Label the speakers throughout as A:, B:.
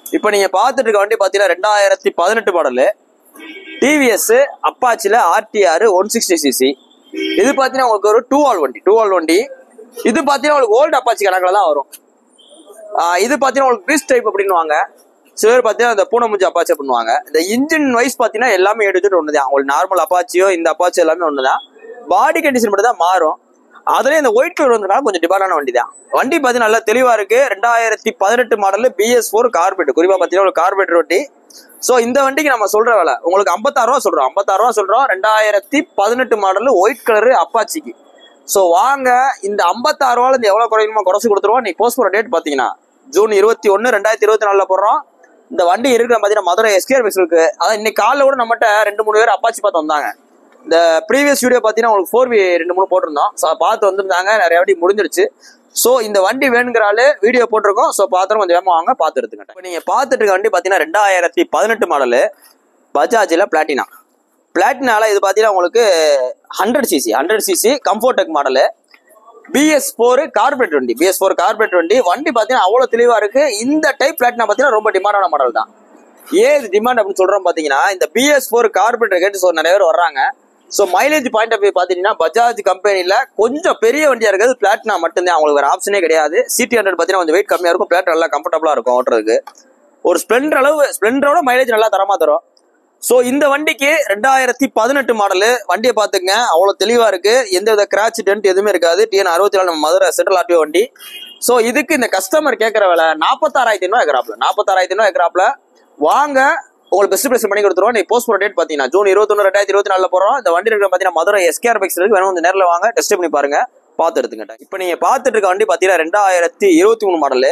A: இப்போ நீங்க பார்த்துட்டு இருக்க வண்டி பார்த்தீங்கன்னா ரெண்டாயிரத்தி பதினெட்டு மாடலு டிவிஎஸ் அப்பாச்சில ஆர்டிஆர் ஒன் சிக்ஸ்டி சிசி இது பார்த்தீங்கன்னா உங்களுக்கு ஒரு டூ ஆல் வண்டி டூ ஆல் வண்டி இது பார்த்தீங்கன்னா உங்களுக்கு ஓல்டு அப்பாச்சி கணக்கில் தான் வரும் ஆஹ் இது பார்த்தீங்கன்னா உங்களுக்கு பீஸ் டைப் அப்படின்னுவாங்க சில பேர் பார்த்தீங்கன்னா இந்த பூனை முஞ்சி அப்பாச்சி பண்ணுவாங்க இந்த இன்ஜின் வைஸ் பார்த்தீங்கன்னா எல்லாமே எடுத்துட்டு ஒன்று தான் உங்களுக்கு நார்மல் அப்பாச்சியோ இந்த அப்பாச்சி எல்லாமே ஒன்று தான் பாடி கண்டிஷன் மட்டும் தான் மாறும் அதுலேயே இந்த ஒயிட் கலர் வந்ததுனால கொஞ்சம் டிபார்டான வண்டி தான் வண்டி பார்த்தீங்கன்னா நல்லா தெளிவாக இருக்கு ரெண்டாயிரத்தி பதினெட்டு மாடல் பிஎஸ் ஃபோர் கார்பெட் குறிப்பாக பார்த்தீங்கன்னா ஒரு கார்பெட் வண்டி ஸோ இந்த வண்டிக்கு நம்ம சொல்ற விலை உங்களுக்கு ஐம்பத்தாறு ரூபா சொல்றோம் ஐம்பத்தாறு ரூபா சொல்றோம் ரெண்டாயிரத்தி பதினெட்டு மாடல் ஒயிட் கலர் அப்பாச்சிக்கு ஸோ வாங்க இந்த ஐம்பத்தாறு ரூபால இருந்து எவ்வளோ குறையுமோ குறைச்சு கொடுத்துருவோம் நீ போஸ்ட் போகிற டேட் பார்த்தீங்கன்னா ஜூன் இருபத்தி ஒன்று ரெண்டாயிரத்தி இருபத்தி நாலில் போடுறோம் இந்த வண்டி இருக்கிற பார்த்தீங்கன்னா மதுரை எஸ்கேஆர் பஸ் இருக்கு அதான் இன்னைக்கு காலைல கூட நம்மகிட்ட ரெண்டு மூணு பேர் அப்பாச்சி பார்த்து வந்தாங்க இந்த ப்ரீவியஸ் வீடியோ பார்த்தீங்கன்னா உங்களுக்கு ஃபோர் வி ரெண்டு மூணு போட்டிருந்தோம் ஸோ பார்த்து வந்திருந்தாங்க நிறைய வாட்டி முடிஞ்சிருச்சு ஸோ இந்த வண்டி வேணுங்கிறாலே வீடியோ போட்டிருக்கோம் ஸோ பார்த்துட்டு கொஞ்சம் வேகமாக வாங்க பார்த்து எடுத்துக்கிட்டேன் இப்போ நீங்கள் பார்த்துட்டு இருக்க வண்டி பார்த்தீங்கன்னா ரெண்டாயிரத்தி பதினெட்டு மாடலு பஜாஜில் பிளாட்டினா பிளாட்டினால இது பார்த்தீங்கன்னா உங்களுக்கு hundred CC hundred CC comfortec model BS four carburettor வண்டி பிஎஸ் ஃபோர் கார்பரேட் வண்டி வண்டி பார்த்தீங்கன்னா அவ்வளோ தெளிவாக இருக்கு இந்த டைப் பிளாட்டினா பார்த்தீங்கன்னா ரொம்ப டிமாண்டான மாடல் தான் ஏன் இது டிமாண்ட் அப்படின்னு சொல்றோம் பார்த்தீங்கன்னா இந்த பிஎஸ் ஃபோர் கார்பரேட் கேட்டு ஸோ நிறைய பேர் வர்றாங்க so mileage point of view பார்த்தீங்கன்னா பஜாஜ் கம்பெனியில் கொஞ்சம் பெரிய வண்டியாக இருக்கிறது பிளாட்டினா மட்டும்தான் அவங்களுக்கு வேறு ஆப்ஷனே கிடையாது சிடி ஹண்ட்ரட் பார்த்தீங்கன்னா கொஞ்சம் வெயிட் கம்மியாக இருக்கும் பிளாட் நல்லா கம்ஃபர்டபுளாக இருக்கும் ஓட்டுறதுக்கு ஒரு ஸ்ப்ளெண்டர் அளவு ஸ்ப்ளெண்டரோட மைலேஜ் நல்லா தரமாக தரும் ஸோ இந்த வண்டிக்கு ரெண்டாயிரத்தி பதினெட்டு மாடலு வண்டியை பார்த்துங்க அவ்வளோ தெளிவாக இருக்கு எந்த வித கிராச் டென்ட் எதுவுமே இருக்காது டிஎன் அறுபத்தி நாலு நம்ம மதுரை சென்ட்ரல் ஆர்டிஓ வண்டி ஸோ இதுக்கு இந்த கஸ்டமர் கேட்குற விலை நாற்பத்தாறாயிரத்தி ஐநூறு ஏக்கராப்ல நாற்பத்தாறாயிரத்தி ஐநூறு ஏக்கராப்ல வாங்க உங்களுக்கு பெஸ்ட் பிரைஸ் பண்ணி கொடுத்துருவோம் நீ போஸ்ட் போற டேட் பார்த்தீங்கன்னா ஜூன் இருபத்தொன்று ரெண்டாயிரத்தி இருபத்தி நாலில் போகிறோம் இந்த வண்டி இருக்கிற பார்த்தீங்கன்னா மதுரை எஸ்கேஆர் பைக்ஸ் இருக்கு வேணும் வந்து நேரில் வாங்க டெஸ்ட் பண்ணி பாருங்க பார்த்து எடுத்துக்கிட்ட இப்போ நீங்கள் பார்த்துட்டு இருக்க வண்டி பார்த்தீங்கன்னா ரெண்டாயிரத்தி இருபத்தி மூணு மாடலு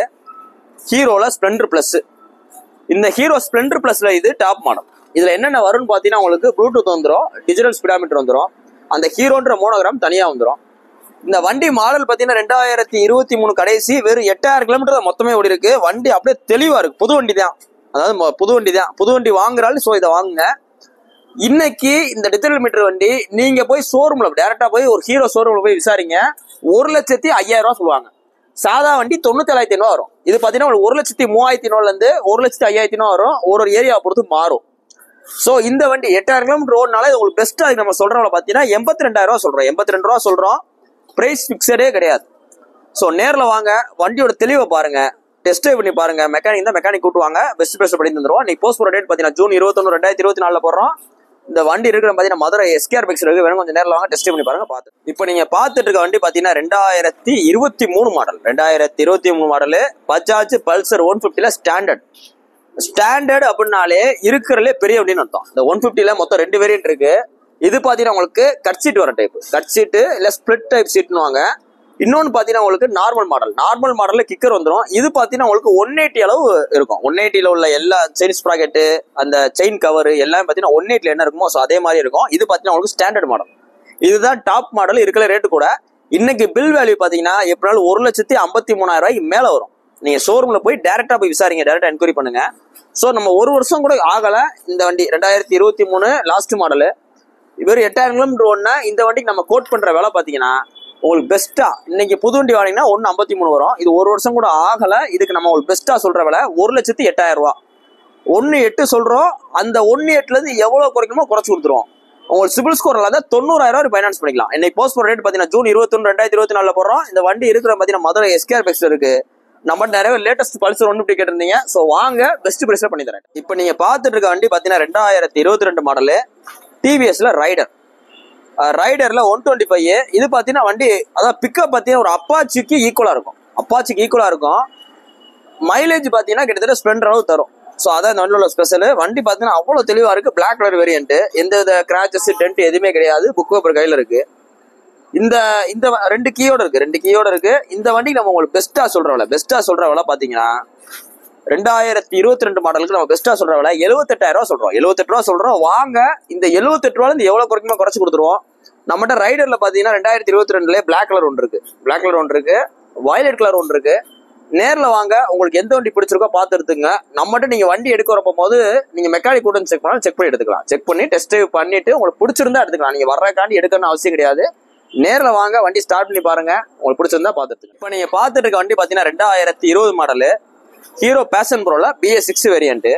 A: ஹீரோல ஸ்ப்ளெண்டர் ப்ளஸ் இந்த ஹீரோ ஸ்ப்ளெண்டர் ப்ளஸ்ல இது டாப் மாடல் இதுல என்னென்ன வரும்னு பார்த்தீங்கன்னா உங்களுக்கு ப்ளூடூத் வந்துடும் டிஜிட்டல் ஸ்பீடாமீட்டர் வந்துடும் அந்த ஹீரோன்ற மோனோகிராம் தனியாக வந்துடும் இந்த வண்டி மாடல் பார்த்தீங்கன்னா ரெண்டாயிரத்தி இருபத்தி மூணு கடைசி வெறும் எட்டாயிரம் கிலோமீட்டர் தான் மொத்தமே ஓடி இருக்கு வண்டி அப்படியே தெளிவா இருக்கு புது வண்டி தான் அதாவது மொ- புது வண்டி தான் புது வண்டி வாங்குறாலும் ஸோ இதை வாங்குங்க இன்னைக்கு இந்த டிஜிட்டல் மீட்டர் வண்டி நீங்க போய் ஷோரூம்ல டேரக்டா போய் ஒரு ஹீரோ ஷோரூம்ல போய் விசாரிங்க ஒரு லட்சத்தி ஐயாயிரம் ரூபா சொல்லுவாங்க சாதா வண்டி தொண்ணூத்தி ஏழாயிரத்தி ஐநூறு வரும் இது பாத்தீங்கன்னா உங்களுக்கு ஒரு லட்சத்தி மூவாயிரத்தி ஐநூறுல இருந்து ஒரு லட்சத்தி ஐயாயிரத்தி ஐநூறு வரும் ஒரு ஒரு ஏரியாவை பொறுத்து மாறும் ஸோ இந்த வண்டி எட்டாயிரம் கிலோமீட்டர் ஓடினால இது உங்களுக்கு பெஸ்ட்டாக அதுக்கு நம்ம சொல்கிறோம்ல பார்த்தீங்கன்னா எண்பத்தி ரெண்டாயிரம் ரூபா சொல்கிறோம் எண்பத்தி ரெண்டு ரூபா சொல்கிறோம் ப்ரைஸ் ஃபிக்ஸடே கிடையாது ஸோ நேரில் வாங்க வண்டியோட தெளிவை பாருங்க டெஸ்ட் ட்ரைவ் பண்ணி பாருங்க மெக்கானிக் தான் மெக்கானிக் கூட்டுவாங்க பெஸ்ட் பெஸ்ட் பண்ணி தந்துருவோம் நீ போஸ்ட் போகிற டேட் பார்த்தீங்கன்னா ஜூன் இருபத்தொன்று ரெண்டாயிரத்தி இருபத்தி நாலில் போடுறோம் இந்த வண்டி இருக்கிற பார்த்தீங்கன்னா மதுரை எஸ்கேஆர் பைக்ஸ் இருக்கு வேணும் கொஞ்சம் நேரில் வாங்க டெஸ்ட் பண்ணி பாருங்க பார்த்து இப்போ நீங்கள் பார்த்துட்டு இருக்க வண்டி பார்த்தீங்கன்னா ரெண்டாயிரத்தி இருபத்தி மூணு மாடல் ரெண்டாயிரத்தி இருபத்தி மூணு மாடலு பஜாஜ் பல்சர் ஒன் ஃபிஃப்டியில் ஸ்டாண்டர்ட் ஸ்டாண்டர்ட் அப்படின்னாலே இருக்கிறதுலே பெரிய வண்டின்னு அர்த்தம் இந்த ஒன் ஃபிஃப்டில மொத்தம் ரெண்டு வேரியன்ட் இருக்கு இது பார்த்தீங்கன்னா உங்களுக்கு கட் சீட் வர டைப் கட் சீட்டு இல்லை ஸ்பிளிட் டைப் சீட்னுவாங்க இன்னொன்று பார்த்தீங்கன்னா உங்களுக்கு நார்மல் மாடல் நார்மல் மாடலில் கிக்கர் வந்துடும் இது பார்த்தீங்கன்னா உங்களுக்கு ஒன் எயிட்டி அளவு இருக்கும் ஒன் எயிட்டியில் உள்ள எல்லா செயின் ஸ்ப்ராக்கெட்டு அந்த செயின் கவர் எல்லாம் பார்த்தீங்கன்னா ஒன் எயிட்டில் என்ன இருக்குமோ ஸோ அதே மாதிரி இருக்கும் இது பார்த்தீங்கன்னா உங்களுக்கு ஸ்டாண்டர்ட் மாடல் இதுதான் டாப் மாடல் இருக்கிற ரேட்டு கூட இன்னைக்கு பில் வேல்யூ பார்த்தீங்கன்னா எப்படினாலும் ஒரு லட்சத்தி ஐம்பத்தி மூணாயிரம் ரூபாய்க்கு மேலே வரும் நீங்கள் ஷோரூமில் போய் டேரெக்டாக போய் விசாரிங்க டேரெக்டாக என்கொயரி பண்ணுங்க ஸோ நம்ம ஒரு வருஷம் கூட ஆகலை இந்த வண்டி ரெண்டாயிரத்தி இருபத்தி மூணு லாஸ்ட் மாடலு வெறும் எட்டாயிரம் கிலோமீட்டர் ஒன்று இந்த வண்டிக்கு நம்ம கோட் பண்ணுற விலை பார்த்தீங்கன்னா உங்களுக்கு பெஸ்ட்டாக இன்னைக்கு புது வண்டி வாங்கினீங்கன்னா ஒன்று ஐம்பத்தி மூணு வரும் இது ஒரு வருஷம் கூட ஆகலை இதுக்கு நம்ம உங்களுக்கு பெஸ்ட்டாக சொல்கிற விலை ஒரு லட்சத்தி எட்டாயிரம் ரூபா ஒன்று எட்டு சொல்கிறோம் அந்த ஒன்று எட்டுலேருந்து எவ்வளோ குறைக்கணுமோ குறைச்சி கொடுத்துருவோம் உங்களுக்கு சிபில் ஸ்கோர் இல்லாத தொண்ணூறாயிரம் ரூபாய் ஃபைனான்ஸ் பண்ணிக்கலாம் இன்னைக்கு போஸ்ட் போகிற ரேட் பார்த்தீங்கன்னா ஜூன் இருபத்தொன்று ரெண்டாயிரத்தி இருபத்தி நாலில் போடுறோம் இந்த வண்டி இருக்கிற பார்த்தீங்கன்னா மதுரை எஸ்கேஆர் பெக்ஸ் இருக்கு நம்ம நிறைய லேட்டஸ்ட் பல்சர் ஒன்று டிக்கெட் இருந்தீங்க ஸோ வாங்க பெஸ்ட் பிரைஸ்ல பண்ணி தரேன் இப்போ நீங்க பார்த்துட்டு இருக்க வண்டி பார்த்தீங்கன்னா ரெண்டாயிரத்தி இருபத்தி ரெண்டு மாடலு டிவிஎஸ்ல ரைடர் ரைடர்ல ஒன் டுவெண்ட்டி ஃபைவ் இது பார்த்தீங்கன்னா வண்டி அதாவது பிக்கப் பார்த்தீங்கன்னா ஒரு அப்பாச்சிக்கு ஈக்குவலா இருக்கும் அப்பாச்சிக்கு ஈக்குவலா இருக்கும் மைலேஜ் பார்த்தீங்கன்னா கிட்டத்தட்ட ஸ்ப்ளெண்டர் அளவு தரும் ஸோ அதான் இந்த வண்டியில் உள்ள ஸ்பெஷல் வண்டி பார்த்தீங்கன்னா அவ்வளோ தெளிவாக இருக்கு பிளாக் கலர் வேரியன்ட் எந்த வித கிராச்சஸ் டென்ட் எதுவுமே கிடையாது புக் பேப்பர் கையில் இருக்கு இந்த இந்த வ- ரெண்டு கீயோட இருக்கு ரெண்டு கீயோட இருக்கு இந்த வண்டிக்கு நம்ம உங்களுக்கு பெஸ்ட்டா சொல்ற விலை பெஸ்ட்டா சொல்ற விலை பாத்தீங்கன்னா ரெண்டாயிரத்தி இருபத்தி ரெண்டு மாடலுக்கு நம்ம பெஸ்ட்டா சொல்ற விலை எழுபத்தெட்டாயிரம் ரூபா சொல்றோம் எழுபத்தெட்டு ரூபா சொல்றோம் வாங்க இந்த எழுபத்தெட்டு ரூபால இருந்து எவ்வளவு குறைக்குமோ குறைச்சு கொடுத்துருவோம் நம்மகிட்ட ரைடர்ல பாத்தீங்கன்னா ரெண்டாயிரத்தி இருபத்தி ரெண்டுல பிளாக் கலர் ஒன்று இருக்கு பிளாக் கலர் ஒன்று இருக்கு வயலட் கலர் ஒன்று இருக்கு நேர்ல வாங்க உங்களுக்கு எந்த வண்டி பிடிச்சிருக்கோ பார்த்து எடுத்துங்க நம்மகிட்ட நீங்க வண்டி எடுக்க வரப்போ போது நீங்க மெக்கானிக் கூட செக் பண்ணாலும் செக் பண்ணி எடுத்துக்கலாம் செக் பண்ணி டெஸ்ட் டிரைவ் பண்ணிட்டு உங்களுக்கு பிடிச்சிருந்தா எடுத்துக்கலாம் நீங்க வர்றக்காண்டி எடுக்கணும்னு அவசியம் கிடையாது நேர்ல வாங்க வண்டி ஸ்டார்ட் பண்ணி பாருங்க உங்களுக்கு பிடிச்சிருந்தா பார்த்துட்டு இப்போ நீங்க பார்த்துட்டு இருக்க வண்டி பாத்தீங்கன்னா ரெண்டாயிரத்தி இருபது மாடலு ஹீரோ பேஷன் ப்ரோல பிஎஸ் சிக்ஸ் வேரியன்ட்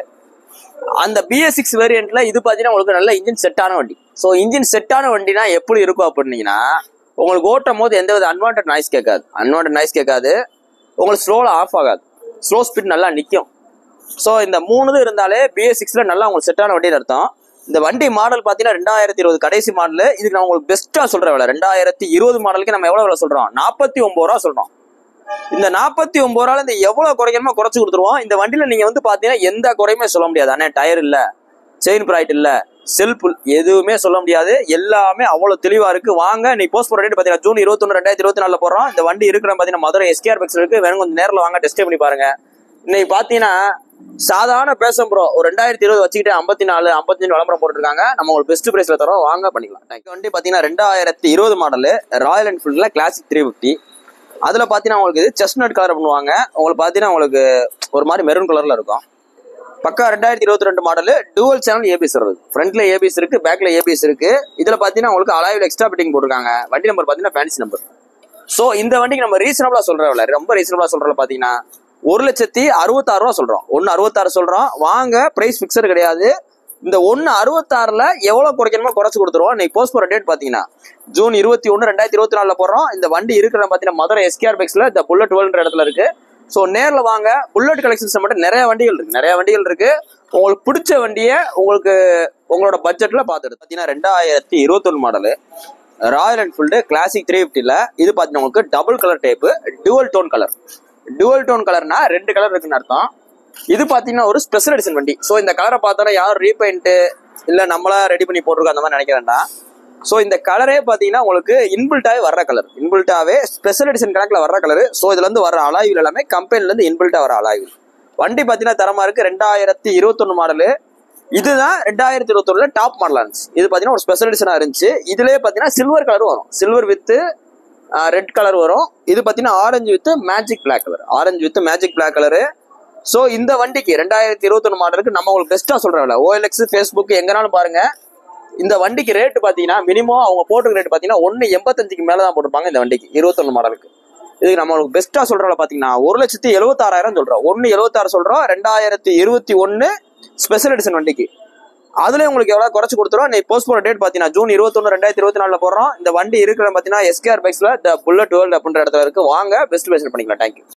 A: அந்த பிஎஸ் சிக்ஸ் வேரியன்ட்ல இது பார்த்தீங்கன்னா உங்களுக்கு நல்ல இன்ஜின் செட்டான வண்டி ஸோ இன்ஜின் செட்டான வண்டினா எப்படி இருக்கும் அப்படின்னீங்கன்னா உங்களுக்கு ஓட்டும் போது எந்த வித அன்வான்ட் நாய்ஸ் கேட்காது அன்வான்ட் நாய்ஸ் கேட்காது உங்களுக்கு ஸ்லோவில் ஆஃப் ஆகாது ஸ்லோ ஸ்பீட் நல்லா நிற்கும் ஸோ இந்த மூணு இது இருந்தாலே பிஎஸ் சிக்ஸ்ல நல்லா உங்களுக்கு செட்டான வண்டின்னு அர்த்தம் இந்த வண்டி மாடல் பார்த்தீங்கன்னா ரெண்டாயிரத்தி இருபது கடைசி மாடல் இதுக்கு நான் உங்களுக்கு பெஸ்ட்டாக சொல்கிற விலை ரெண்டாயிரத்தி இருபது மாடலுக்கு நம்ம எவ்வளோ விலை சொல்கிறோம் நாற்பத்தி ஒம்பது ரூபா சொல்கிறோம் இந்த நாற்பத்தி ஒன்பது ரூபால இந்த எவ்வளவு குறைக்கணுமோ குறைச்சு கொடுத்துருவோம் இந்த வண்டியில நீங்க வந்து பாத்தீங்கன்னா எந்த குறையுமே சொல்ல முடியாது அண்ணே டயர் இல்ல செயின் ப்ராய்ட் இல்ல செல்ஃப் எதுவுமே சொல்ல முடியாது எல்லாமே அவ்வளவு தெளிவா இருக்கு வாங்க நீ போஸ்ட் போற டேட் பாத்தீங்கன்னா ஜூன் இருபத்தொன்னு ரெண்டாயிரத்தி இருபத்தி நாலுல போறோம் இந்த வண்டி இருக்கிற பாத்தீங்கன்னா மதுரை எஸ்கேஆர் பெக்ஸ் இருக்கு வேணும் கொஞ்சம் நேரில் வாங்க டெஸ்ட் பண்ணி பாருங்க இன்னைக்கு பாத்தீங்கன்னா சாதாரண பேசும் ப்ரோ ஒரு ரெண்டாயிரத்தி இருபது வச்சுக்கிட்டு ஐம்பத்தி நாலு ஐம்பத்தி அஞ்சு விளம்பரம் போட்டுருக்காங்க நம்ம உங்களுக்கு பெஸ்ட் பிரைஸ்ல தரோம் வாங்க பண்ணிக்கலாம் இந்த வண்டி பாத்தீங்கன்னா ரெண்டாயிரத்தி இருபது மாடல் ராயல் என்ஃபீல்ட்ல கிளாசிக் த்ரீ ஃபிஃப்டி அதுல பாத்தீங்கன்னா உங்களுக்கு இது செஸ்நட் கலர் பண்ணுவாங்க உங்களுக்கு பாத்தீங்கன்னா உங்களுக்கு ஒரு மாதிரி மெரூன் கலர்ல இருக்கும் பக்கா ரெண்டாயிரத்தி இருபத்தி ரெண்டு மாடல் டூவல் சேனல் ஏபிஎஸ் வருது ஃப்ரண்ட்ல ஏபிஎஸ் இருக்கு பேக்ல ஏபிஎஸ் இருக்கு இதுல பாத்தீங்கன்னா உங்களுக்கு அலாயில் எக்ஸ்ட்ரா பிட்டிங் போட்டிருக்காங்க வண்டி நம்பர் பாத்தீங்கன்னா ஃபேன்சி நம்பர் சோ இந்த வண்டிக்கு நம்ம ரீசனபிளா சொல்றோம்ல ரொம்ப ரீசனபிளா சொல்றோம் பாத்தீங்கன்னா ஒரு லட்சத்தி அறுபத்தாறு ரூபா சொல்றோம் ஒன்னு அறுபத்தாறு சொல்றோம் வாங்க பிரைஸ் பிக்சர் கிடையாது இந்த ஒன்னு அறுபத்தாறுல எவ்வளவு குறைக்கணுமோ குறைச்சு கொடுத்துருவோம் இன்னைக்கு போஸ்ட் போற டேட் பாத்தீங்கன்னா ஜூன் இருபத்தி ஒன்னு ரெண்டாயிரத்தி இருபத்தி நாலுல போடுறோம் இந்த வண்டி இருக்கிற பாத்தீங்கன்னா மதுரை எஸ்கேஆர் பைக்ஸ்ல இந்த புல்லட் டுவெல்ன்ற இடத்துல இருக்கு ஸோ நேர்ல வாங்க புல்லட் கலெக்ஷன்ஸ் மட்டும் நிறைய வண்டிகள் இருக்கு நிறைய வண்டிகள் இருக்கு உங்களுக்கு பிடிச்ச வண்டியை உங்களுக்கு உங்களோட பட்ஜெட்ல பார்த்துட்டு பாத்தீங்கன்னா ரெண்டாயிரத்தி இருபத்தொன்னு model Royal Enfield classic three ஃபிஃப்டியில் இது பார்த்தீங்கன்னா உங்களுக்கு double colour type dual tone colour dual tone கலர்னா ரெண்டு கலர் இருக்குன்னு அர்த்தம் இது பார்த்தீங்கன்னா ஒரு ஸ்பெஷல் எடிஷன் வண்டி ஸோ இந்த கலரை பார்த்தோன்னா யாரும் ரீபெயிண்ட் இல்லை நம்மளா ரெடி பண்ணி போட்டிருக்கோம் அந்த மாதிரி நினைக்க வேண்டாம் ஸோ இந்த கலரே பார்த்தீங்கன்னா உங்களுக்கு இன்பில்ட்டாவே வர்ற கலர் இன்பில்ட்டாவே ஸ்பெஷல் எடிஷன் கணக்கில் வர்ற கலர் ஸோ இதுல இருந்து வர அலாய்வில் எல்லாமே கம்பெனிலேருந்து இன்பில்ட்டா வர அலாய்வில் வண்டி பார்த்தீங்கன்னா தரமா இருக்கு ரெண்டாயிரத்தி இருபத்தொன்னு மாடலு இதுதான் ரெண்டாயிரத்தி இருபத்தொன்னுல டாப் மாடல் இருந்துச்சு இது பார்த்தீங்கன்னா ஒரு ஸ்பெஷல் எடிஷனா இருந்துச்சு இதுலயே பார்த்தீங்கன்னா சில்வர் கலர் வரும் சில்வர் வித்து ரெட் கலர் வரும் இது பார்த்தீங்கன்னா orange with magic black colour orange with magic black colour so இந்த வண்டிக்கு ரெண்டாயிரத்தி இருபத்தொன்னு மாடலுக்கு நம்ம உங்களுக்கு பெஸ்ட்டாக சொல்கிறோம்ல ஓஎல்எக்ஸ் ஃபேஸ்புக் எங்கனாலும் பாருங்க இந்த வண்டிக்கு ரேட்டு பார்த்தீங்கன்னா மினிமம் அவங்க போட்டுருக்க ரேட் பார்த்தீங்கன்னா ஒன்று எண்பத்தஞ்சுக்கு மேலே தான் போட்டிருப்பாங்க இந்த வண்டிக்கு இருபத்தொன்னு மாடலுக்கு இதுக்கு நம்ம உங்களுக்கு பெஸ்ட்டாக சொல்கிறோம்ல பார்த்தீங்கன்னா ஒரு லட்சத்தி எழுபத்தாறாயிரம் சொல்கிறோம் ஒன்று எழுபத்தாறு சொல்கிறோம் ரெண்டாயிரத்தி இருபத்தி ஒன்று ஸ்பெஷல் எடிஷன் வண்டிக்கு அதுல உங்களுக்கு எவ்வளவு குறைச்சு கொடுத்துரும் நீ போஸ்ட் போற டேட் பாத்தீங்கன்னா ஜூன் இருபத்தொன்னு ரெண்டாயிரத்தி இருபத்தி நாலுல போடுறோம் இந்த வண்டி இருக்கிற பாத்தீங்கன்னா எஸ்கேஆர் பைக்ஸ்ல த புல்லட் வேர்ல்ட் அப்படின்ற இடத்துல இருக்கு வாங்க பெஸ்ட் பேசல் பண்ணிக்கலாம் தேங்க்யூ